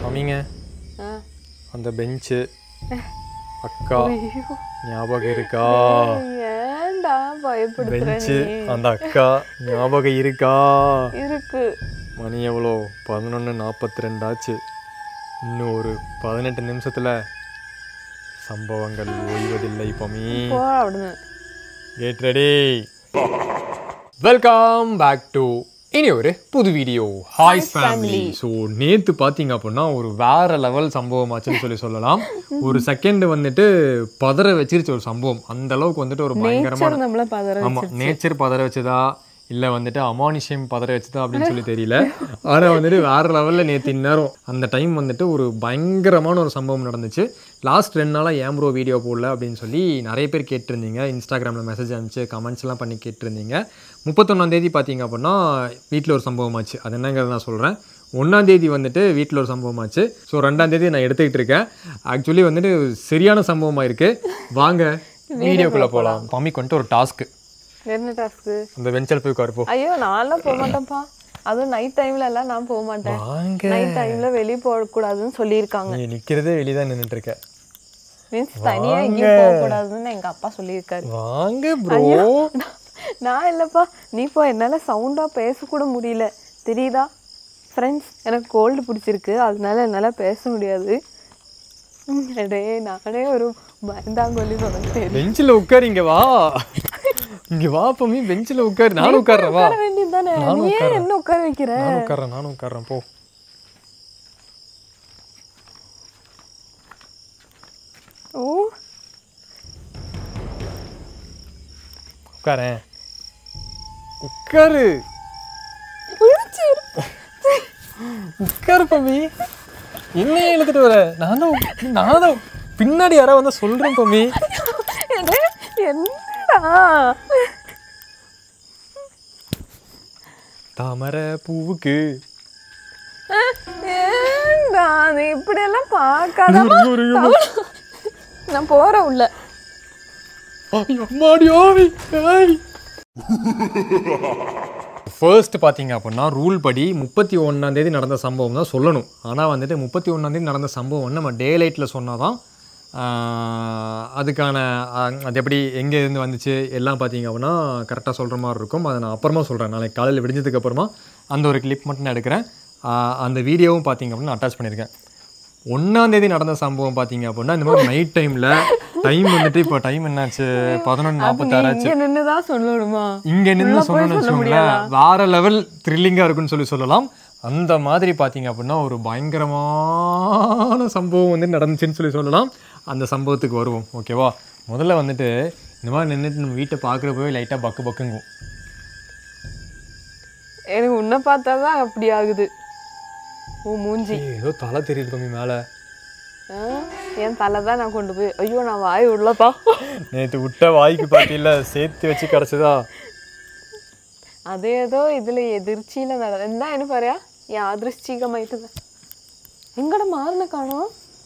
அம்மிங்க ஆ. அந்த பெஞ்சு அக்கா ஐயோ. ஞாபகம் இருக்கா ஏன்டா பயப்படுத்துற பெஞ்சு நீ அந்த அக்கா ஞாபகம் இருக்கா இருக்கு மணி எவ்வளோ பதினொன்று நாற்பத்தி ரெண்டாச்சு இன்னும் ஒரு பதினெட்டு நிமிஷத்தில் சம்பவங்கள் ஓய்வதில்லை பமி போ அப்படின்னு get ready welcome back to இனி ஒரு புது வீடியோ ஹாய் ஃபேமிலி ஸோ நேற்று பார்த்தீங்க அப்படின்னா ஒரு வேற லெவல் சம்பவம் ஆச்சுன்னு சொல்லி சொல்லலாம் ஒரு செகண்ட் வந்துட்டு பதற வச்சிருச்சு ஒரு சம்பவம் அந்த அளவுக்கு வந்துட்டு ஒரு பயங்கரமான நேச்சர் நம்மள பதற ஆமாம் நேச்சர் பதற வச்சதா இல்லை வந்துட்டு அமானுஷ்யம் பதற வச்சதா அப்படின்னு சொல்லி தெரியல ஆனால் வந்துட்டு வேற லெவலில் நேற்று இந்நேரம் அந்த டைம் வந்துட்டு ஒரு பயங்கரமான ஒரு சம்பவம் நடந்துச்சு லாஸ்ட் ரெண்டு நாளாக ஏன் ப்ரோ வீடியோ போடல அப்படின்னு சொல்லி நிறைய பேர் கேட்டிருந்தீங்க இன்ஸ்டாகிராமில் மெசேஜ் அனுப்பிச்சு கமெண்ட்ஸ் எல்லாம் பண்ணி கேட்டிருந்தீங்க முப்பத்தொன்னாம் தேதி பார்த்தீங்க அப்படின்னா வீட்டில் ஒரு சம்பவம் ஆச்சு அது என்னங்கிறத நான் சொல்கிறேன் ஒன்றாம் தேதி வந்துட்டு வீட்டில் ஒரு சம்பவம் ஆச்சு ஸோ ரெண்டாம் தேதி நான் எடுத்துக்கிட்டு இருக்கேன் ஆக்சுவலி வந்துட்டு சரியான சம்பவமாக இருக்குது வாங்க வீடியோக்குள்ளே போகலாம் பம்மிக்கு வந்துட்டு ஒரு டாஸ்க்கு என்ன டாஸ்க்கு அந்த வெஞ்சல் போய் உட்காரு போ ஐயோ நான்லாம் போக மாட்டேன்ப்பா அதுவும் நைட் டைம்ல எல்லாம் நான் போக மாட்டேன் வாங்க நைட் டைம்ல வெளியே போகக்கூடாதுன்னு சொல்லியிருக்காங்க நீ நிக்கிறதே வெளியே தான் நின்றுட்டு இருக்க மீன்ஸ் தனியா எங்கேயும் போகக்கூடாதுன்னு எங்க அப்பா சொல்லியிருக்காரு வாங்க ப்ரோ நான் இல்லப்பா நீ போ என்னால சவுண்டா பேசக்கூட முடியல தெரியுதா ஃப்ரெண்ட்ஸ் எனக்கு கோல்டு பிடிச்சிருக்கு அதனால என்னால பேச முடியாது ம், டேய் நானே ஒரு பயந்தாங்கொல்லி சொன்னேன் பெஞ்சில் உட்காரு இங்க வா இங்க வா பம்மி பெஞ்சில் உட்காரு நானும் உட்கார்றேன் வா உட்கார வேண்டியதுதானே நானும் நீ ஏன் என்ன உட்கார வைக்கிற நானும் உட்கார்றேன் நானும் உட்கார்றேன் போ ஓ உட்காரேன் உட்காரு விழிச்சு உட்காரு பம்மி என்னையே இழுத்துட்டு வர நான் தான் நான் தான் பின்னாடி யாராவது வந்தா சொல்றேன் பம்மி டேய், என்னடா தாமரை பூவுக்கு ஏன்டா நீ இப்படியெல்லாம் பார்க்காத ஒரு நான் போறேன் உள்ள அம்மாடி ஓவி ஃபர்ஸ்ட் பார்த்தீங்க அப்படின்னா ரூல் படி முப்பத்தி ஒன்றாந்தேதி நடந்த சம்பவம் தான் சொல்லணும் ஆனால் வந்துட்டு முப்பத்தி ஒன்றாந்தேதி நடந்த சம்பவம் நம்ம டே லைட்டில் சொன்னால் தான் அதுக்கான ஆஹ், அது எப்படி எங்கே இருந்து வந்துச்சு எல்லாம் பார்த்தீங்க அப்படின்னா கரெக்டாக சொல்கிற மாதிரி இருக்கும் அதை நான் அப்புறமா சொல்கிறேன் நாளைக்கு காலையில் விடிஞ்சதுக்கு அப்புறமா அந்த ஒரு கிளிப் மட்டும் நான் எடுக்கிறேன் ஆஹ், அந்த வீடியோவும் பார்த்தீங்க அப்படின்னா அட்டாச் பண்ணியிருக்கேன் ஒன்றாந்தேதி நடந்த சம்பவம் பார்த்தீங்க அப்படின்னா இந்த மாதிரி நைட் டைமில் டைம் வந்துட்டு இப்போ டைம் என்னாச்சு பதினொன்று நாற்பத்தாறு இங்க நின்னுதான் சொல்லணுமா இங்க நின்று உள்ள போய் சொல்லணும்னு சொல்ல வச்சுக்கோங்களேன் வேற லெவல் த்ரில்லிங்கா இருக்குன்னு சொல்லி சொல்லலாம் அந்த மாதிரி பார்த்தீங்க அப்படின்னா ஒரு பயங்கரமான சம்பவம் வந்து நடந்துச்சுன்னு சொல்லி சொல்லலாம் அந்த சம்பவத்துக்கு வருவோம் ஓகேவா முதல்ல வந்துட்டு இந்த மாதிரி நின்றுட்டு நம்ம வீட்டை பார்க்குறப்பவே லைட்டாக பக்கு பக்குங்கும் எனக்கு உன்னை பார்த்தாதான் அப்படி ஆகுது ஓ மூஞ்சி ஏய், ஏதோ தலை தெரியுது கம்மி மேலே ஆ, என் தலை தான் நான் கொண்டு போய் ஐயோ நான் வாய் உள்ளப்பா நேற்று விட்ட வாய்க்கு பார்த்தீங்களா சேர்த்து வச்சு கிடச்சதா அது ஏதோ இதுல எதிர்ச்சியில நட എന്താ അതിന് പറയാ യാദൃശ്ചികമായിട്ട് ന- എങ്ങടെ മാറിന കാണോ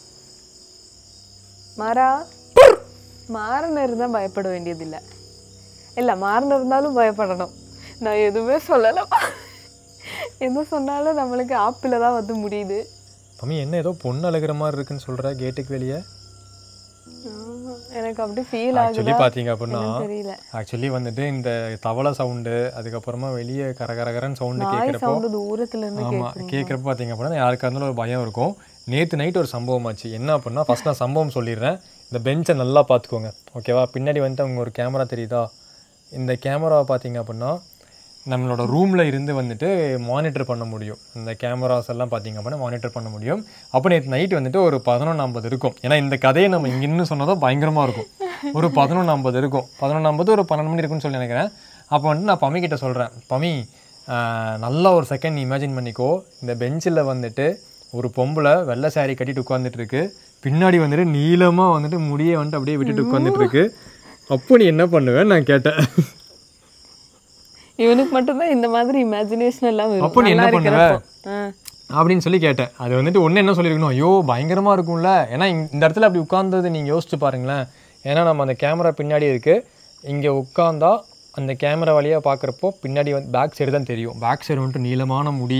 മാറാ மாறன இருந்தா பயப்பட வேண்டியதில்ல இல்ல மாறன இருந்தாலும் பயப்படணும் நான் எதுவுமே சொல்லலப்பா எது சொன்னாலும் நம்மளுக்கு ஆப்பிள் தான் வந்து முடியுது மம்மி என்ன ஏதோ பொண்ணு அழுகிற மாதிரி இருக்குன்னு சொல்கிற கேட்டுக்கு வெளியே ஆமா, எனக்கு அப்படி ஃபீல் ஆக்சுவலி ஆகுதா பார்த்தீங்க அப்படின்னா என்னன்னு தெரியல ஆக்சுவலி வந்துட்டு இந்த தவளை சவுண்டு அதுக்கப்புறமா வெளியே கரகரகரன்னு சவுண்டு நாய் கேட்குறப்போ சவுண்டு தூரத்துல இருந்து ஆமாம் கேட்குறப்ப பார்த்தீங்க அப்படின்னா யாருக்கா இருந்தாலும் ஒரு பயம் இருக்கும் நேற்று நைட் ஒரு சம்பவம் ஆச்சு என்ன அப்படின்னா ஃபஸ்ட் நான் சம்பவம் சொல்லிடுறேன் இந்த பெஞ்சை நல்லா பார்த்துக்கோங்க ஓகேவா பின்னாடி வந்துட்டு அவங்க ஒரு கேமரா தெரியுதா இந்த கேமராவை பார்த்தீங்க அப்படின்னா நம்மளோட ரூமில் இருந்து வந்துட்டு மானிட்டர் பண்ண முடியும் இந்த கேமராஸ் எல்லாம் பார்த்தீங்க அப்படின்னா மானிட்டர் பண்ண முடியும் அப்போ நேற்று நைட் வந்துட்டு ஒரு பதினொன்று ஐம்பது இருக்கும் ஏன்னா இந்த கதையை நம்ம இங்கே இன்னும் சொன்னதும் பயங்கரமாக இருக்கும் ஒரு பதினொன்று ஐம்பது இருக்கும் பதினொன்று ஐம்பது ஒரு பன்னெண்டு மணி இருக்கும்னு சொல்லி நினைக்கிறேன் அப்போ வந்துட்டு நான் பமி கிட்ட சொல்கிறேன் பமி ஆஹ், நல்லா ஒரு செகண்ட் நீ இமேஜின் பண்ணிக்கோ இந்த பெஞ்சில் வந்துட்டு ஒரு பொம்பளை வெள்ளை saree கட்டிட்டு உட்காந்துட்டு இருக்கு பின்னாடி வந்துட்டு நீளமாக வந்துட்டு முடியை வந்துட்டு அப்படியே விட்டுட்டு உட்காந்துட்டு இருக்கு அப்போ நீ என்ன பண்ணுவேன்னு நான் கேட்டேன் இவனுக்கு மட்டும்தான் இந்த மாதிரி இமேஜினேஷன் எல்லாம் வரும். அப்போ நீ நல்லா என்ன பண்ணுவ? இருக்கிறப்போ. ஆ. அப்படின்னு சொல்லி கேட்டேன் அது வந்துட்டு ஒன்று என்ன சொல்லியிருக்கணும் ஐயோ பயங்கரமாக இருக்கும்ல ஏன்னா இங்க- இந்த இடத்துல அப்படி உட்கார்ந்தது நீங்கள் யோசிச்சு பாருங்களேன் ஏன்னா நம்ம அந்த கேமரா பின்னாடி இருக்குது இங்கே உட்காந்தா அந்த கேமரா வழியாக பார்க்குறப்போ பின்னாடி வந்து பேக் சைடு தான் தெரியும் பேக் சைடு வந்துட்டு நீளமான முடி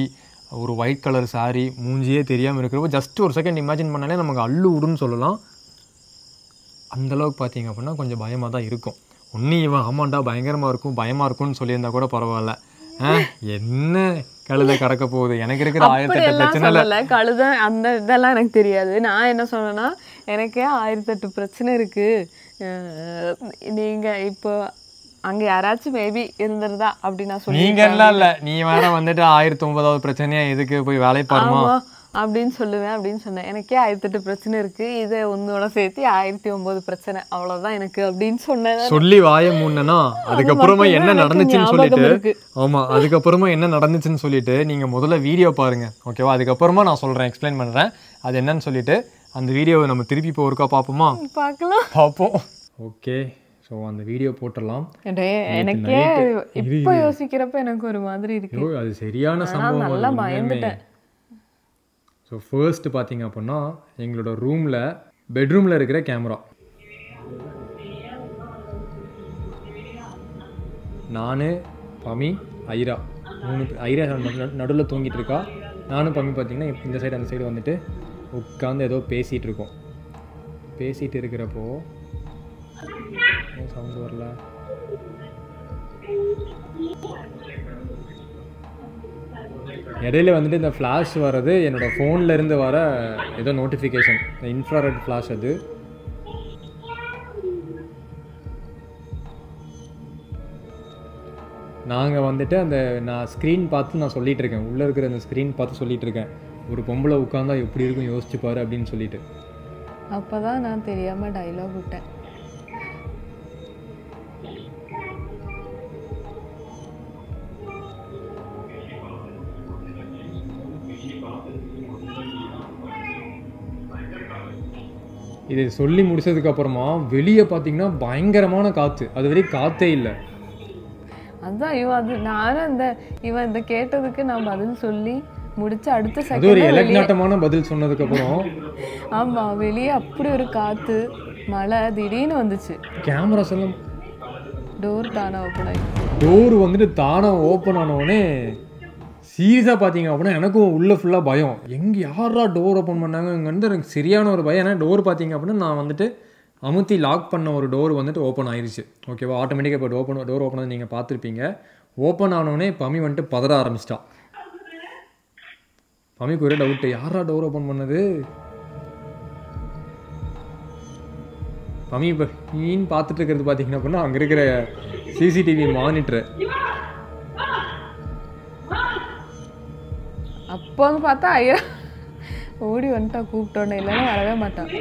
ஒரு ஒயிட் கலர் saree மூஞ்சியே தெரியாமல் இருக்கிறப்போ ஜஸ்ட் ஒரு செகண்ட் இமேஜின் பண்ணாலே நமக்கு அள்ளு விடுன்னு சொல்லலாம் அந்த அளவுக்கு பார்த்தீங்க அப்படின்னா கொஞ்சம் பயமாக தான் இருக்கும் ஒன்று இவன் ஆமாண்டா பயங்கரமாக இருக்கும் பயமாக இருக்கும்னு சொல்லியிருந்தா கூட பரவாயில்ல ஆ, என்ன கழுதை கடக்க போகுது எனக்கு இருக்கிற ஆயிரத்தி எட்டு அப்படியெல்லாம் பிரச்சனை இல்லை சொல்லல கழுதை அந்த இதெல்லாம் எனக்கு தெரியாது நான் என்ன சொன்னேன்னா எனக்கே ஆயிரத்தெட்டு பிரச்சனை இருக்கு அஹ் நீங்க இப்போ அங்க யாராச்சும் மேபி இருந்திருந்தா அப்படி நான் சொல்லி நீங்க எல்லாம் இல்ல நீ வேற வந்துட்டு ஆயிரத்தி ஒன்பதாவது பிரச்சனையா எதுக்கு போய் வேலை பாருமா ஆமா அப்படின்னு சொல்லுவேன் அப்படின்னு சொன்னேன் எனக்கே ஆயிரத்தெட்டு பிரச்சனை இருக்கு இதை ஒன்னோட சேர்த்து ஆயிரத்தி ஒன்பது பிரச்சனை அவ்வளவுதான் எனக்கு அப்படின்னு சொன்னேன் சொல்லி வாய மூடனா அதுக்கப்புறமா மட்டும்தான் என்ன எனக்கு நடந்துச்சுன்னு ஞாபகம் சொல்லிட்டு இருக்கு. ஆமா அதுக்கப்புறமா என்ன நடந்துச்சுன்னு சொல்லிட்டு நீங்க முதல்ல வீடியோ பாருங்க ஓகேவா அதுக்கப்புறமா நான் சொல்றேன் எக்ஸ்பிளைன் பண்றேன் அது என்னன்னு சொல்லிட்டு அந்த வீடியோவை நம்ம திருப்பி இப்போ ஒருக்கா பார்ப்போமா பார்க்கலாம் பார்ப்போம் ஓகே ஸோ அந்த வீடியோ போட்டுடலாம் டேய், எனக்கே இப்போ யோசிக்கிறப்ப எனக்கு ஒரு மாதிரி இருக்கு ஐயோ அது சரியான ஆனா சம்பவம் நல்லா அது உண்மையுமே. பயந்துட்டேன் ஸோ ஃபர்ஸ்ட் பார்த்தீங்க அப்படின்னா எங்களோட ரூமில் பெட்ரூமில் இருக்கிற கேமரா நான் பமி ஐரா மூணு பேர் ஐரா நடுவில் தூங்கிட்டு இருக்கா நானும் பமி பார்த்தீங்கன்னா இப்ப இந்த சைடு அந்த சைடு வந்துட்டு உட்காந்து ஏதோ பேசிகிட்டு இருக்கோம் பேசிகிட்டு இருக்கிறப்போ சவுண்ட் வரல இடையில வந்துட்டு இந்த ஃப்ளாஷ் வர்றது என்னோட ஃபோன்ல இருந்து வர ஏதோ நோட்டிஃபிகேஷன் இந்த இன்ஃப்ராரெட் ஃப்ளாஷ் அது நாங்கள் வந்துட்டு அந்த நான் ஸ்க்ரீன் பார்த்து நான் சொல்லிட்டு இருக்கேன் உள்ளே இருக்கிற அந்த ஸ்க்ரீன் பார்த்து சொல்லிட்டு இருக்கேன் ஒரு பொம்பளை உட்காந்தா எப்படி இருக்கும் யோசிச்சு பாரு அப்படின்னு சொல்லிட்டு அப்பதான் நான் தெரியாம டைலாக் விட்டேன் இது சொல்லி முடிச்சதுக்கு அப்புறமா வெளியே பார்த்தீங்கன்னா பயங்கரமான காற்று அது வரைக்கும் காற்றே இல்லை அதான் இவன் அது நானும் அந்த இவன் இந்த கேட்டதுக்கு நான் பதில் சொல்லி முடிச்சு அடுத்த அது ஒரு செகண்ட் இலக்நாட்டமான பதில் சொன்னதுக்கு அப்புறம் ஆமா வெளியே அப்படி ஒரு காத்து மழை திடீர்னு வந்துச்சு கேமராஸ் எல்லாம் டோர் தானே ஓப்பன் ஆகி டோர் வந்துட்டு தானா ஓப்பன் ஆனவுடனே சீரியஸாக பார்த்தீங்க அப்படின்னா எனக்கும் உள்ள ஃபுல்லாக பயம் எங்கே யாரா டோர் ஓப்பன் பண்ணாங்க இங்கே வந்து எனக்கு சரியான ஒரு பயம் ஏன்னா டோர் பார்த்தீங்க அப்படின்னா நான் வந்துட்டு அமுத்தி லாக் பண்ண ஒரு டோர் வந்துட்டு ஓப்பன் ஆயிருச்சு ஓகேவா ஆட்டோமேட்டிக்காக இப்போ ஓப்பன் டோர் ஓப்பன் ஆனது நீங்கள் பார்த்துருப்பீங்க ஓப்பன் ஆனவுடனே பமி வந்துட்டு பதற ஆரம்பிச்சிட்டா பமிக்கு ஒரே டவுட்டு யாரா டோர் ஓப்பன் பண்ணது பமி இப்போ நீன்னு பார்த்துட்டு இருக்கிறது பார்த்தீங்கன்னா அப்படின்னா அங்கே இருக்கிற சிசிடிவி மானிட்டர் அப்போ வந்து பார்த்தா ஐயா ஓடி வந்துட்டா கூப்பிட்டோன்னே இல்லைன்னா வரவே மாட்டான்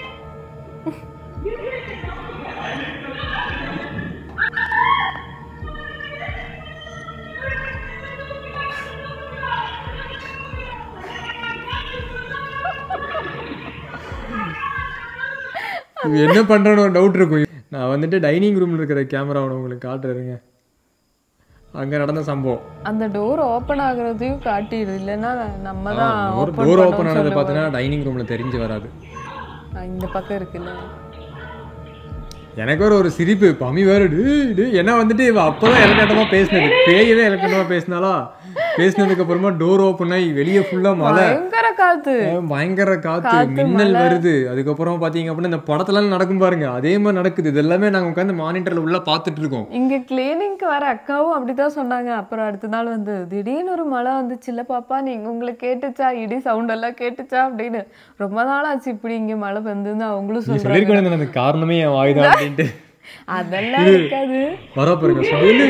இது என்ன பண்ணுறேன்னு ஒரு டவுட் இருக்கும் நான் வந்துட்டு டைனிங் ரூமில் இருக்கிற கேமராவை உங்களுக்கு காட்டுறேங்க அங்கே நடந்த சம்பவம் அந்த டோர் ஓப்பன் ஆகுறதையும் காட்டிடு இல்லைன்னா நம்ம தான் டோர் ஓப்பன் டோர் ஓப்பன் ஆனது பார்த்தீங்கன்னா டைனிங் ரூமில் தெரிஞ்சு வராது இந்த பக்கம் இருக்குல்ல எனக்கு வேற ஒரு சிரிப்பு பமி வேற டு டு என்ன வந்துட்டு இவ அப்பதான் இலக்கட்டமா பேசினது பேயவே இலக்கட்டமா பேசினாலா பேசினதுக்கு அப்புறமா டோர் ஓப்பன் ஆகி வெளியே ஃபுல்லா மழை பயங்கர காத்து பயங்கர காத்து மின்னல் வருது அதுக்கப்புறம் பாத்தீங்க அப்படின்னா இந்த படத்துல நடக்கும் பாருங்க அதே மாதிரி நடக்குது இது எல்லாமே நாங்க உட்காந்து மானிட்டர்ல உள்ள பாத்துட்டு இருக்கோம் இங்க கிளீனிங்க்கு வர அக்காவும் அப்படிதான் சொன்னாங்க அப்புறம் அடுத்த நாள் வந்து திடீர்னு ஒரு மழை வந்துச்சுல்ல பாப்பா நீங்க உங்களுக்கு கேட்டுச்சா இடி சவுண்ட் எல்லாம் கேட்டுச்சா அப்படின்னு ரொம்ப நாள் ஆச்சு இப்படி இங்க மழை வந்துன்னு அவங்களும் நீ சொல்றாங்க சொல்லிருக்கணும் அந்த காரணமே என் வாய்தான் அப்படின்ட்டு அதெல்லாம் இருக்காது வர பாருங்க சொல்லு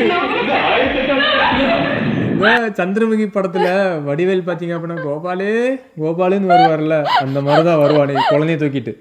இந்த சந்திரமுகி படத்துல வடிவேல் பாத்தீங்க அப்படின்னா கோபாலு கோபாலுன்னு வருவார்ல அந்த மாதிரிதான் வருவானே குழந்தைய தூக்கிட்டு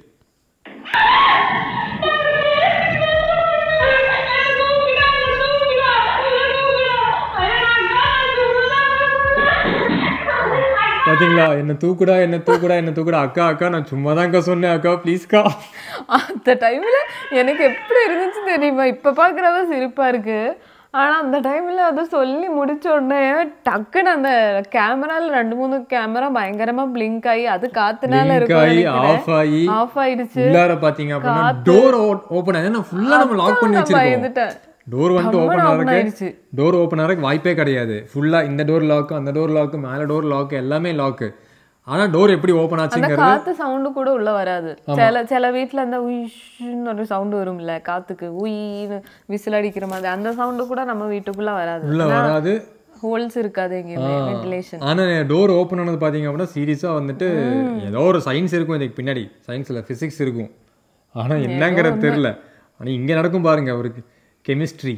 பாத்தீங்களா என்ன தூக்குடா என்ன தூக்குடா என்ன தூக்குடா அக்கா அக்கா நான் சும்மா தான்க்கா சொன்னேன் அக்கா ப்ளீஸ்க்கா அந்த டைம்ல எனக்கு எப்படி இருந்துச்சு தெரியுமா இப்ப பாக்குறத சிரிப்பா இருக்கு ஆனா அந்த டைம்ல அதை சொல்லி முடிச்ச உடனே டக்குன்னு அந்த கேமரால ரெண்டு மூணு கேமரா பயங்கரமா பிளிங்க் ஆகி அது காத்துனால Blink ஆகி இருக்கும் ஆஃப் ஆகி ஆஃப் ஆயிடுச்சு உள்ளார பாத்தீங்க அப்படின்னா டோர் ஓபன் ஆகி நான் ஃபுல்லா நம்ம லாக் பண்ணி நான் வச்சிருக்கோம் பயந்துட்டேன் டோர் வந்துட்டு ஓப்பன் open ஆகிறதுக்கு ஆயிடுச்சு. டோர் ஓப்பன் ஆகிறதுக்கு வாய்ப்பே கிடையாது ஃபுல்லாக இந்த டோர் லாக்கு அந்த டோர் லாக்கு மேலே டோர் லாக்கு எல்லாமே லாக்கு ஆனால் டோர் எப்படி ஓப்பன் அந்த ஆச்சுங்கிறது காத்து சவுண்டு கூட உள்ள வராது சில சில வீட்ல அந்த உயிஷ்னு ஒரு சவுண்டு வரும்ல காத்துக்கு உயின்னு விசில் அடிக்கிற மாதிரி அந்த சவுண்டு கூட நம்ம வீட்டுக்குள்ள வராது உள்ள வராது ஹோல்ஸ் இருக்காது எங்கேயுமே வென்டிலேஷன் ஆனால் டோர் ஓப்பன் ஆனது பார்த்தீங்க அப்படின்னா சீரியஸாக வந்துட்டு ஏதோ ஒரு சயின்ஸ் இருக்கும் இதுக்கு பின்னாடி சயின்ஸில் ஃபிசிக்ஸ் இருக்கும் ஆனால் என்னங்கிறது தெரில ஆனால் இங்கே நடக்கும் பாருங்க ஒரு கெமிஸ்ட்ரி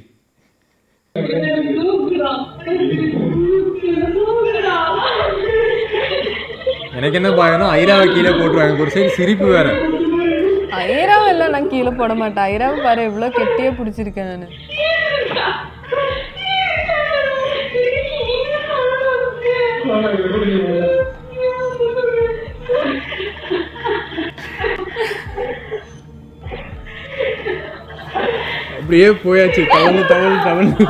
எனக்கு என்ன பயம்னா ஐராவை கீழே போட்டுருவாங்க ஒரு சைடு சிரிப்பு வேற ஐராவை எல்லாம் நான் கீழே போட மாட்டேன் ஐராவை பாரு எவ்வளவு கெட்டியே பிடிச்சிருக்கேன் நான் அப்படியே போயாச்சு தவழ்ந்து தவழ்ந்து தவழ்ந்து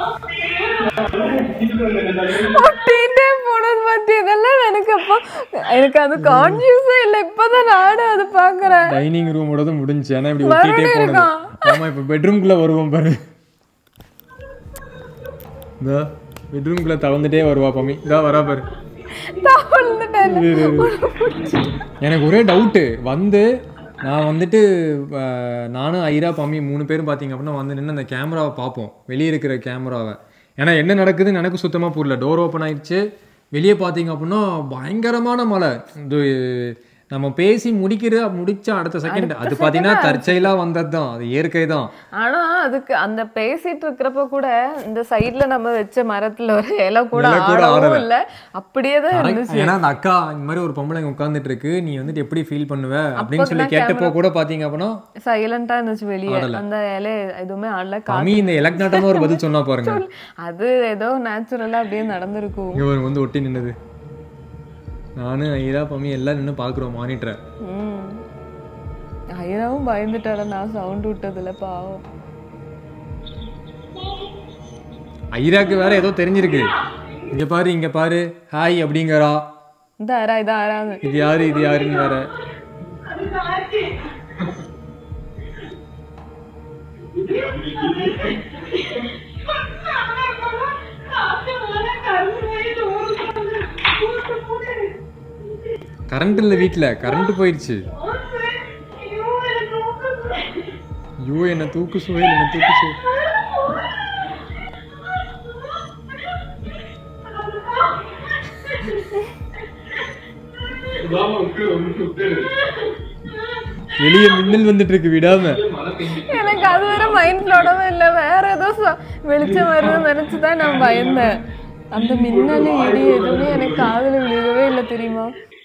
ஒட்டிட்டே போனது பத்தி இதெல்லாம் எனக்கு அப்போ எனக்கு அது கான்சியஸே இல்லை இப்பதான் நானும் அது பாக்குறேன் டைனிங் ரூமோடது முடிஞ்சு ஏன்னா இப்படி ஒட்டிட்டே மறுபடியும் போனது இருக்கான். ஆமா இப்போ பெட்ரூம்குள்ளே வருவோம் பாரு இந்த பெட்ரூம்குள்ளே தவழ்ந்துட்டே வருவா பம்மி இதா வரா பாரு தவழ்ந்துட்டேன் எனக்கு ஒரே டவுட்டு வந்து நான் வந்துட்டு அஹ், நானும் ஐரா பம்மி மூணு பேரும் பார்த்தீங்க அப்படின்னா வந்து நின்று அந்த கேமராவை பார்ப்போம் வெளியே இருக்கிற கேமராவை ஏன்னா என்ன நடக்குதுன்னு எனக்கு சுத்தமாக புரியல டோர் ஓப்பன் ஆயிடுச்சு வெளியே பார்த்தீங்க அப்படின்னா பயங்கரமான மழை இது நம்ம பேசி முடிக்கிற முடிச்ச அடுத்த செகண்ட் அது பார்த்தீங்கன்னா தற்செயலாக வந்தது தான் அது இயற்கை தான் ஆனா அதுக்கு அந்த பேசிட்டு இருக்கிறப்ப கூட இந்த சைடுல நம்ம வச்ச மரத்துல ஒரு இலை கூட இலை கூட ஆடவும் ஆடல. இல்ல அப்படியே தான் இருந்துச்சு ஏன்னா அந்த அக்கா இந்த மாதிரி ஒரு பொம்பளை இங்க உட்கார்ந்துட்டு இருக்கு நீ வந்துட்டு எப்படி ஃபீல் பண்ணுவ அப்படின்னு சொல்லி கேட்டப்போ கூட பார்த்தீங்க அப்படின்னா சைலண்டா இருந்துச்சு வெளியே அந்த இலை எதுவுமே ஆடல கா- அமி இந்த எலக்ட்னாட்டமா ஒரு பதில் சொன்னா பாருங்க அது ஏதோ நேச்சுரலா அப்படியே நடந்திருக்கும் இங்க ஒரு வந்து ஒட்டி நின்னுது நானு ஐரா பம்மி எல்லாம் நின்று பார்க்குறோம் மானிட்டரை ம் ஐயாவும் பயந்துட்டாடா நான் சவுண்ட் விட்டதுல பாவம் ஐராக்கு வேற ஏதோ தெரிஞ்சிருக்கு இங்க பாரு இங்க பாரு ஹாய் அப்படிங்கிறா இந்த அரா இதா ஆறாது இது யாரு இது யாருன்னு வேற கரண்ட் இல்லை வீட்டில் கரண்ட் போயிடுச்சு ஐயோ என்ன தூக்கு சுவையில் என்ன தூக்கு சுவை வெளியே மின்னல் வந்துட்டு இருக்கு விடாம எனக்கு அது வேற மைண்ட்ல ஓடவே இல்ல வேற ஏதோ ச- வெளிச்சம் வருதுன்னு நினைச்சுதான் நான் பயந்தேன் அந்த மின்னல் இடி எதுவுமே எனக்கு காதுல விழுகவே இல்லை தெரியுமா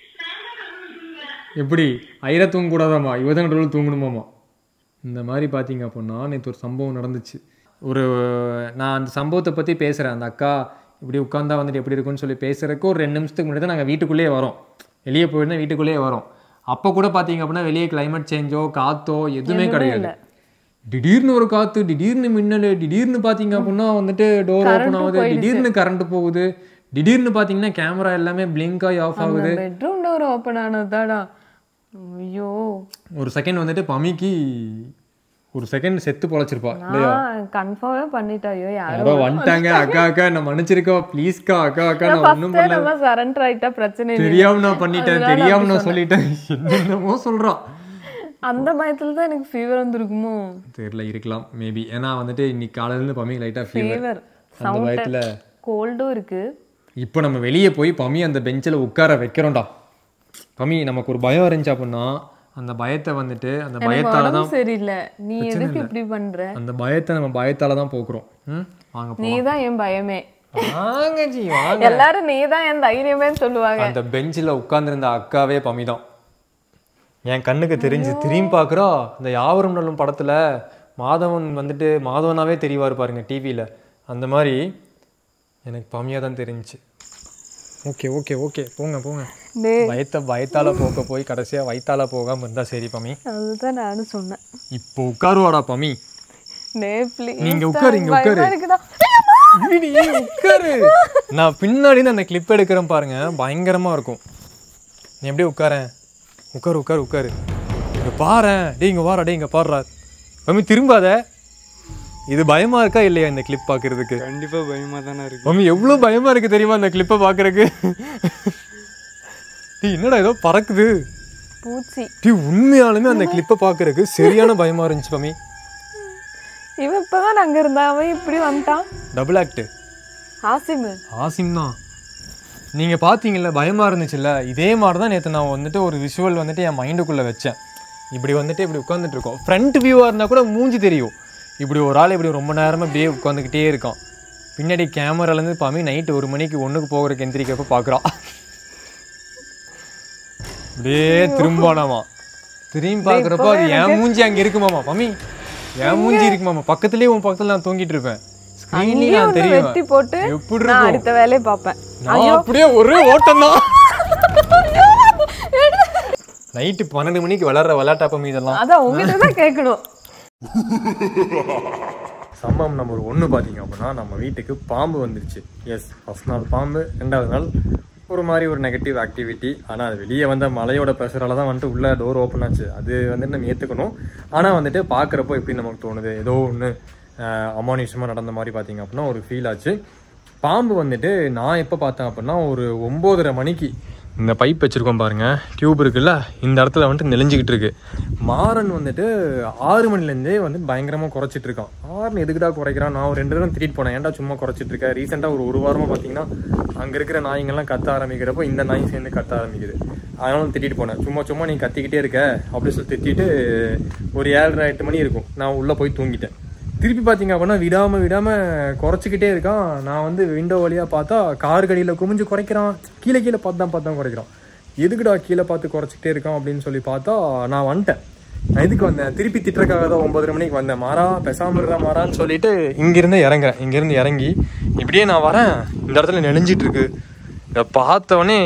எப்படி ஐரா தூங்கக்கூடாதாம்மா இவ தான் நடுவில் தூங்கணுமாம்மா இந்த மாதிரி பார்த்தீங்க அப்படின்னா நேற்று ஒரு சம்பவம் நடந்துச்சு ஒரு நான் அந்த சம்பவத்தை பற்றி பேசுகிறேன் அந்த அக்கா இப்படி உட்காந்தா வந்துட்டு எப்படி இருக்கும்னு சொல்லி பேசுறதுக்கு ஒரு ரெண்டு நிமிஷத்துக்கு முன்னாடி தான் நாங்கள் வீட்டுக்குள்ளேயே வரோம் வெளியே போயிருந்தா வீட்டுக்குள்ளேயே வரோம் அப்போ கூட பார்த்தீங்க அப்படின்னா வெளியே climate சேஞ்சோ காத்தோ எதுவுமே கிடையாது திடீர்னு ஒரு காத்து திடீர்னு மின்னல் திடீர்னு பார்த்தீங்க அப்படின்னா வந்துட்டு டோர் ஓப்பன் ஆகுது திடீர்னு கரண்ட் போகுது திடீர்னு பார்த்தீங்கன்னா கேமரா எல்லாமே பிளிங்க் ஆகி ஆஃப் ஆகுது பெட்ரூம் டோர் ஓப்பன் ஆனதுதாடா ஐயோ ஒரு செகண்ட் வந்துட்டு பமிக்கு ஒரு செகண்ட் செத்து பொழைச்சிருப்பா இல்லையா நான் கன்ஃபார்மே பண்ணிட்டேன் ஐயோ யாரோ யாரோ வந்துட்டாங்க அக்கா அக்கா நான் மன்னிச்சிருக்கோம் ப்ளீஸ்க்கா அக்கா அக்கா நான் ஒன்றும் ஃபர்ஸ்டே நம்ம சரண்டர் ஆயிட்டா பிரச்சனை இல்லை தெரியாம நான் பண்ணிட்டேன் தெரியாம நான் சொல்லிட்டேன் என்னென்னமோ சொல்றான் அந்த பயத்துல தான் எனக்கு ஃபீவர் வந்திருக்குமோ தெரியல இருக்கலாம் மேபி ஏன்னா வந்துட்டு இன்னைக்கு காலையில இருந்து பமி லைட்டா ஃபீவர் ஃபீவர் அந்த பயத்துல கோல்டும் இருக்கு இப்போ நம்ம வெளியே போய் பமி அந்த பெஞ்சில் உட்கார வைக்கிறோம்டா பமி நமக்கு ஒரு பயம் இருந்துச்சு அப்படின்னா அந்த பயத்தை வந்துட்டு அந்த பயத்தால தான் உடம்பு சரியில்லை நீ எதுக்கு இப்படி பண்ற அந்த பயத்தை நம்ம பயத்தால தான் போக்குறோம் ம் வாங்க போ நீ தான் என் பயமே வாங்க ஜி வாங்க எல்லாரும் நீ தான் என் தைரியமே சொல்லுவாங்க அந்த பெஞ்சில் உட்கார்ந்திருந்த அக்காவே பமி தான் என் கண்ணுக்கு தெரிஞ்சு திரும்பி பார்க்குறா இந்த யாவரும் நல்லும் படத்துல மாதவன் வந்துட்டு மாதவனாவே தெரியவார் பாருங்க டிவியில அந்த மாதிரி எனக்கு பமியாக தான் தெரிஞ்சுச்சு ஓகே ஓகே ஓகே போங்க போங்க டேய் பயத்தை பயத்தால போக்க போய் கடைசியா வயித்தால போகாம இருந்தா சரி பமி அதுதான் நானும் சொன்னேன் இப்போ உட்காருவாடா பமி டே ப்ளீஸ் நீங்க உட்காரு, இங்க உட்காரு. இருக்குடா இப்படி உட்காரு நான் பின்னாடி இருந்து அந்த கிளிப் எடுக்கிறேன் பாருங்க பயங்கரமா இருக்கும் நீ எப்படி உட்காரேன் உட்காரு உட்காரு உட்காரு இங்க பாரேன் டேய் இங்க வாரா டேய் இங்க பாடுறா பமி திரும்பாத இது பயமா இருக்கா இல்லையா இந்த கிளிப் பார்க்கறதுக்கு கண்டிப்பா பயமா தானே இருக்கு மம்மி எவ்வளோ பயமா இருக்கு தெரியுமா இந்த கிளிப்பை பார்க்கறதுக்கு டீ என்னடா ஏதோ பறக்குது பூச்சி டீ உண்மையாலுமே அந்த கிளிப்பை பார்க்கறதுக்கு சரியான பயமா இருந்துச்சு மம்மி இவன் இப்பதான் அங்க இருந்தா அவன் இப்படி வந்துட்டான் டபுள் ஆக்ட் ஆசிமு ஆசிம் தான் நீங்கள் பார்த்தீங்கல்ல பயமாக இருந்துச்சுல்ல இதே மாதிரி தான் நேற்று நான் வந்துட்டு ஒரு விஷுவல் வந்துட்டு என் மைண்டுக்குள்ளே வச்சேன் இப்படி வந்துட்டு இப்படி உட்காந்துட்டு இருக்கோம் ஃப்ரண்ட் வியூவாக இருந்தால் கூட மூஞ்சி தெரியும் இப்படி ஒரு ஆள் இப்படி ரொம்ப நேரமாக இப்படியே உட்காந்துக்கிட்டே இருக்கான் பின்னாடி கேமராலேருந்து பாமி நைட்டு ஒரு மணிக்கு ஒன்றுக்கு போகிறக்கு எந்திரிக்கப்ப பார்க்குறான் அப்படியே திரும்பானாமா திரும்பி பார்க்குறப்போ அது என் மூஞ்சி அங்கே இருக்குமாமா பாமி என் மூஞ்சி இருக்குமாமா பக்கத்துலேயே உன் பக்கத்தில் நான் தூங்கிட்டு இருப்பேன் ஸ்க்ரீன்லேயும் அங்கேயே நான் ஒன்று தெரியும் வெட்டி போட்டு எப்படி நான் இருக்கும் அடுத்த வேலையை பார்ப்பேன் நான் அப்படியே ஒரே ஓட்டம் தான் நைட்டு பன்னெண்டு மணிக்கு விளாட்ற விளையாட்டாப்பம் இதெல்லாம் அதான் உங்ககிட்ட தான் கேட்கணும் சம்பவம் நம்பர் ஒன்று பார்த்தீங்க அப்படின்னா நம்ம வீட்டுக்கு பாம்பு வந்துருச்சு எஸ் ஃபர்ஸ்ட் நாள் பாம்பு ரெண்டாவது நாள் ஒரு மாதிரி ஒரு நெகட்டிவ் ஆக்டிவிட்டி ஆனால் அது வெளியே வந்த மலையோட ப்ரெஷரால தான் வந்துட்டு உள்ள டோர் ஓப்பன் ஆச்சு அது வந்துட்டு நம்ம ஏற்றுக்கணும் ஆனால் வந்துட்டு பார்க்குறப்போ எப்படி நமக்கு தோணுது ஏதோ ஒன்று அமானுஷமாக நடந்த மாதிரி பார்த்தீங்க அப்படின்னா ஒரு ஃபீல் ஆச்சு பாம்பு வந்துட்டு நான் எப்போ பார்த்தேன் அப்படின்னா ஒரு ஒம்போதரை மணிக்கு இந்த பைப் வச்சுருக்கோம் பாருங்க டியூப் இருக்குல்ல இந்த இடத்துல வந்துட்டு நெளிஞ்சிக்கிட்டு இருக்கு மாறன் வந்துட்டு ஆறு மணிலேருந்தே வந்து பயங்கரமாக குறைச்சிட்டு இருக்கான் மாறன் எதுக்குடா குறைக்கிறான் நான் ஒரு ரெண்டு தடவை திட்டிட்டு போனேன் ஏன்டா சும்மா குறைச்சிட்டு இருக்கேன் ரீசெண்டாக ஒரு ஒரு வாரமாக பார்த்தீங்கன்னா அங்கே இருக்கிற நாய்ங்கெல்லாம் கத்த ஆரம்பிக்கிறப்போ இந்த நாய் சேர்ந்து கத்த ஆரம்பிக்குது அதனால திட்டிட்டு போனேன் சும்மா சும்மா நீ கத்திக்கிட்டே இருக்க அப்படின்னு சொல்லி திட்டிட்டு ஒரு ஏழரை எட்டு மணி இருக்கும் நான் உள்ளே போய் தூங்கிட்டேன் திருப்பி பார்த்தீங்க அப்படின்னா விடாம விடாம குறைச்சிக்கிட்டே இருக்கான் நான் வந்து விண்டோ வழியா பார்த்தா கார் கடியில் குமிஞ்சு குறைக்கிறான் கீழே கீழே பார்த்து தான் பார்த்து தான் குறைக்கிறான் எதுக்குடா கீழே பார்த்து குறைச்சிக்கிட்டே இருக்கான் அப்படின்னு சொல்லி பார்த்தா நான் வந்துட்டேன் நான் இதுக்கு வந்தேன் திருப்பி திட்டுறக்காக தான் ஒன்பதரை மணிக்கு வந்தேன் மாறா பெசாம இருக்கா மாறான்னு சொல்லிட்டு இங்கிருந்து இறங்குறேன் இங்கிருந்து இறங்கி இப்படியே நான் வரேன் இந்த இடத்துல நெளிஞ்சிட்டு இருக்கு இதை பார்த்தவொடனே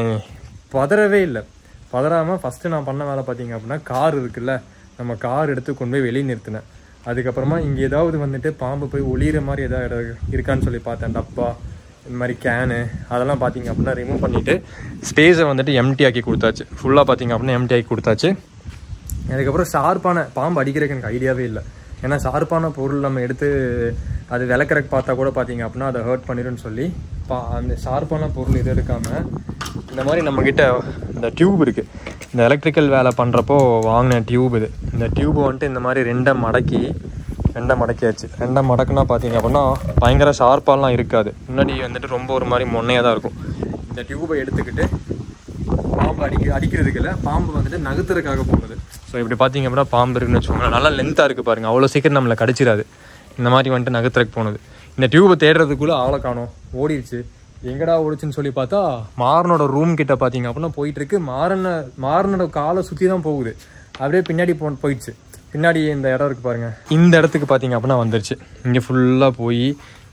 பதறவே இல்லை பதறாம ஃபர்ஸ்ட் நான் பண்ண வேலை பார்த்தீங்க அப்படின்னா கார் இருக்குல்ல நம்ம கார் எடுத்து கொண்டு போய் வெளியே நிறுத்தினேன் அதுக்கப்புறமா இங்கே ஏதாவது வந்துட்டு பாம்பு போய் ஒளியிற மாதிரி ஏதாவது இடம் இருக்கான்னு சொல்லி பார்த்தேன் டப்பா இந்த மாதிரி கேனு அதெல்லாம் பார்த்தீங்க அப்படின்னா ரிமூவ் பண்ணிவிட்டு ஸ்பேஸை வந்துட்டு எம்டி ஆக்கி கொடுத்தாச்சு ஃபுல்லாக பார்த்தீங்க அப்படின்னா எம்டி ஆக்கி கொடுத்தாச்சு அதுக்கப்புறம் ஷார்ப்பான பாம்பு அடிக்கிறதுக்கு எனக்கு ஐடியாவே இல்லை ஏன்னா ஷார்ப்பான பொருள் நம்ம எடுத்து அது விளக்குறக்கு பார்த்தா கூட பார்த்தீங்க அப்படின்னா அதை ஹர்ட் பண்ணிடும்னு சொல்லி பா அந்த ஷார்ப்பான பொருள் இது எடுக்காமல் இந்த மாதிரி நம்மக்கிட்ட இந்த டியூப் இருக்குது இந்த எலக்ட்ரிக்கல் வேலை பண்ணுறப்போ வாங்கின டியூப் இது இந்த டியூப் வந்துட்டு இந்த மாதிரி ரெண்டை மடக்கி ரெண்டை மடக்கியாச்சு ரெண்டை மடக்குனா பார்த்தீங்க அப்படின்னா பயங்கர ஷார்ப்பாலாம் இருக்காது முன்னாடி வந்துட்டு ரொம்ப ஒரு மாதிரி மொன்னையாக தான் இருக்கும் இந்த டியூபை எடுத்துக்கிட்டு பாம்பு அடிக்க அடிக்கிறதுக்கு இல்லை பாம்பு வந்துட்டு நகர்த்துறதுக்காக போகுது ஸோ இப்படி பார்த்தீங்க அப்படின்னா பாம்பு இருக்குன்னு வச்சுக்கோங்களேன் நல்லா லென்த்தாக இருக்குது பாருங்க அவ்வளோ சீக்கிரம் நம்மளை கடிச்சிடாது இந்த மாதிரி வந்துட்டு நகர்த்துறதுக்கு போனது இந்த டியூபை தேடுறதுக்குள்ளே ஆளை காணோம் ஓடிடுச்சு எங்கடா ஓடிச்சுன்னு சொல்லி பார்த்தா மாறனோட ரூம் கிட்ட பார்த்தீங்க அப்படின்னா போயிட்டு இருக்கு மாறன மாறனோட காலை சுற்றி தான் போகுது அப்படியே பின்னாடி போ போயிடுச்சு பின்னாடி இந்த இடம் இருக்கு பாருங்க இந்த இடத்துக்கு பார்த்தீங்க அப்படின்னா வந்துருச்சு இங்கே ஃபுல்லாக போய்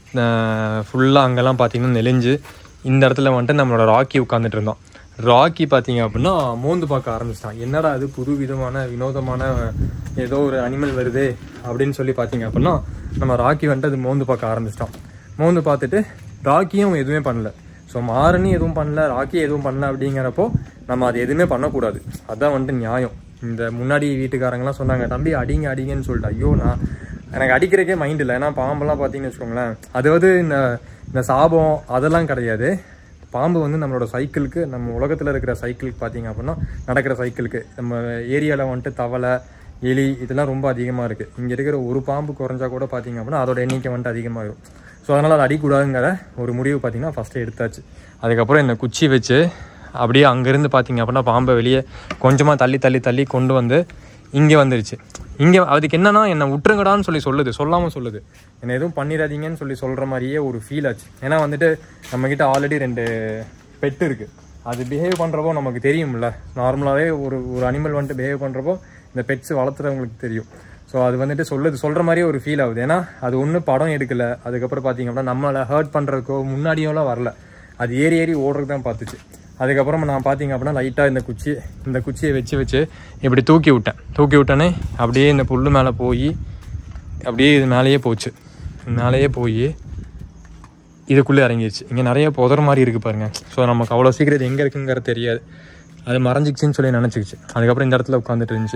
ஃபுல்லாக அங்கெல்லாம் பார்த்தீங்கன்னா நெளிஞ்சு இந்த இடத்துல வந்துட்டு நம்மளோட ராக்கி உட்காந்துட்டு இருந்தோம் ராக்கி பார்த்தீங்க அப்படின்னா மோந்து பார்க்க ஆரம்பிச்சிட்டான் என்னடா அது புது விதமான வினோதமான ஏதோ ஒரு அனிமல் வருது அப்படின்னு சொல்லி பார்த்தீங்க அப்படின்னா நம்ம ராக்கி வந்துட்டு அது மோந்து பார்க்க ஆரம்பிச்சிட்டான் மோந்து பார்த்துட்டு ராக்கியும் எதுவுமே பண்ணல ஸோ மாறனி எதுவும் பண்ணல ராக்கி எதுவும் பண்ணல அப்படிங்கிறப்போ நம்ம அது எதுவுமே பண்ணக்கூடாது அதான் வந்துட்டு நியாயம் இந்த முன்னாடி வீட்டுக்காரங்கலாம் சொன்னாங்க தம்பி அடிங்க அடிங்கன்னு சொல்லிட்டு ஐயோ நான் எனக்கு அடிக்கிறக்கே மைண்ட் இல்லை ஏன்னா பாம்பெல்லாம் பார்த்தீங்கன்னு வச்சுக்கோங்களேன் அதாவது இந்த இந்த சாபம் அதெல்லாம் கிடையாது பாம்பு வந்து நம்மளோட சைக்கிளுக்கு நம்ம உலகத்தில் இருக்கிற சைக்கிளுக்கு பார்த்தீங்க அப்படின்னா நடக்கிற சைக்கிளுக்கு நம்ம ஏரியாவில் வந்துட்டு தவளை எலி இதெல்லாம் ரொம்ப அதிகமாக இருக்குது இங்கே இருக்கிற ஒரு பாம்பு குறைஞ்சா கூட பார்த்தீங்க அப்படின்னா அதோட எண்ணிக்கை வந்துட்டு அதிகமாகிடும் ஸோ அதனால் அதை அடிக்கூடாதுங்கிற ஒரு முடிவு பார்த்தீங்கன்னா ஃபஸ்ட்டு எடுத்தாச்சு அதுக்கப்புறம் இந்த குச்சி வச்சு அப்படியே அங்கேருந்து பார்த்தீங்க அப்படின்னா பாம்பை வெளியே கொஞ்சமாக தள்ளி தள்ளி தள்ளி கொண்டு வந்து இங்கே வந்துருச்சு இங்கே அதுக்கு என்னன்னா என்னை விட்டுருங்கடான்னு சொல்லி சொல்லுது சொல்லாமல் சொல்லுது என்னை எதுவும் பண்ணிடாதீங்கன்னு சொல்லி சொல்கிற மாதிரியே ஒரு ஃபீல் ஆச்சு ஏன்னா வந்துட்டு நம்மக்கிட்ட ஆல்ரெடி ரெண்டு பெட் இருக்குது அது பிஹேவ் பண்ணுறப்போ நமக்கு தெரியும்ல நார்மலாகவே ஒரு ஒரு அனிமல் வந்துட்டு பிஹேவ் பண்ணுறப்போ இந்த பெட்ஸ் வளர்த்துறவங்களுக்கு தெரியும் ஸோ அது வந்துட்டு சொல்லுது சொல்கிற மாதிரியே ஒரு ஃபீல் ஆகுது ஏன்னா அது ஒன்றும் படம் எடுக்கல அதுக்கப்புறம் பார்த்தீங்க அப்படின்னா நம்மளை ஹர்ட் பண்ணுறதுக்கோ முன்னாடியோலாம் வரல அது ஏறி ஏறி ஓடுறது தான் பார்த்துச்சு அதுக்கப்புறம் நான் பார்த்தீங்க அப்படின்னா லைட்டாக இந்த குச்சி இந்த குச்சியை வச்சு வச்சு இப்படி தூக்கி விட்டேன் தூக்கி விட்டோன்னே அப்படியே இந்த புல் மேலே போய் அப்படியே இது மேலேயே போச்சு மேலேயே போய் இதுக்குள்ளே இறங்கிடுச்சு இங்கே நிறைய புதர் மாதிரி இருக்குது பாருங்க ஸோ நமக்கு அவ்வளோ சீக்கிரம் இது எங்கே இருக்குங்கிறது தெரியாது அது மறைஞ்சிக்கிச்சின்னு சொல்லி நினச்சிக்கிச்சு அதுக்கப்புறம் இந்த இடத்துல உட்காந்துட்டு இருந்துச்சு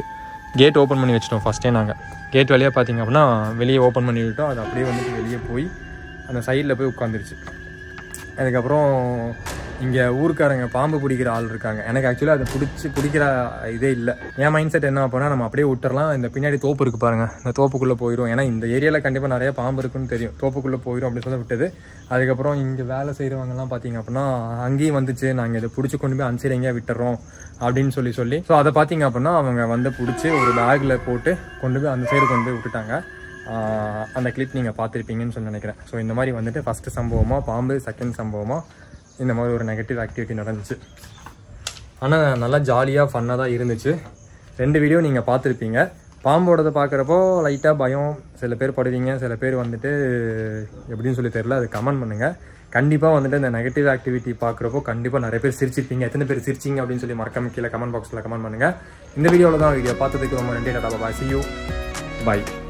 கேட் ஓப்பன் பண்ணி வச்சிட்டோம் ஃபஸ்ட்டே நாங்கள் கேட் வழியாக பார்த்தீங்க அப்படின்னா வெளியே ஓப்பன் பண்ணி விட்டோம் அது அப்படியே வந்துட்டு வெளியே போய் அந்த சைடில் போய் உட்காந்துருச்சு அதுக்கப்புறம் இங்கே ஊருக்காரங்க பாம்பு பிடிக்கிற ஆள் இருக்காங்க எனக்கு ஆக்சுவலாக அதை பிடிச்சி பிடிக்கிற இதே இல்லை என் மைண்ட் செட் என்ன அப்போனா நம்ம அப்படியே விட்டுறலாம் இந்த பின்னாடி தோப்பு இருக்குது பாருங்க இந்த தோப்புக்குள்ளே போயிடும் ஏன்னா இந்த ஏரியாவில் கண்டிப்பாக நிறைய பாம்பு இருக்குன்னு தெரியும் தோப்புக்குள்ளே போயிடும் அப்படின்னு சொல்லி விட்டது அதுக்கப்புறம் இங்கே வேலை செய்கிறவங்கலாம் பார்த்தீங்க அப்படின்னா அங்கேயும் வந்துச்சு நாங்கள் இதை பிடிச்சி கொண்டு போய் அந்த சைடு எங்கேயா விட்டுறோம் அப்படின்னு சொல்லி சொல்லி ஸோ அதை பார்த்தீங்க அப்படின்னா அவங்க வந்து பிடிச்சி ஒரு பேக்கில் போட்டு கொண்டு போய் அந்த சைடு கொண்டு போய் விட்டுட்டாங்க ஆஹ் அந்த கிளிப் நீங்கள் பார்த்துருப்பீங்கன்னு சொல்லி நினைக்கிறேன் ஸோ இந்த மாதிரி வந்துட்டு ஃபஸ்ட்டு சம்பவமாக பாம்பு செகண்ட் சம்பவமாக இந்த மாதிரி ஒரு நெகட்டிவ் ஆக்டிவிட்டி நடந்துச்சு ஆனால் நல்லா ஜாலியாக ஃபன்னாக தான் இருந்துச்சு ரெண்டு வீடியோ நீங்கள் பார்த்துருப்பீங்க பாம்போடதை பார்க்குறப்போ லைட்டாக பயம் சில பேர் படுவீங்க சில பேர் வந்துட்டு எப்படின்னு சொல்லி தெரியல அது கமெண்ட் பண்ணுங்கள் கண்டிப்பாக வந்துட்டு இந்த நெகட்டிவ் ஆக்டிவிட்டி பார்க்குறப்போ கண்டிப்பாக நிறைய பேர் சிரிச்சிருப்பீங்க எத்தனை பேர் சிரிச்சிங்க அப்படின்னு சொல்லி மறக்காம கீழே கமெண்ட் பாக்ஸில் கமெண்ட் பண்ணுங்கள் இந்த வீடியோவில் தான் வீடியோ பார்த்ததுக்கு ரொம்ப நன்றி டாடா பாய் சி யூ பை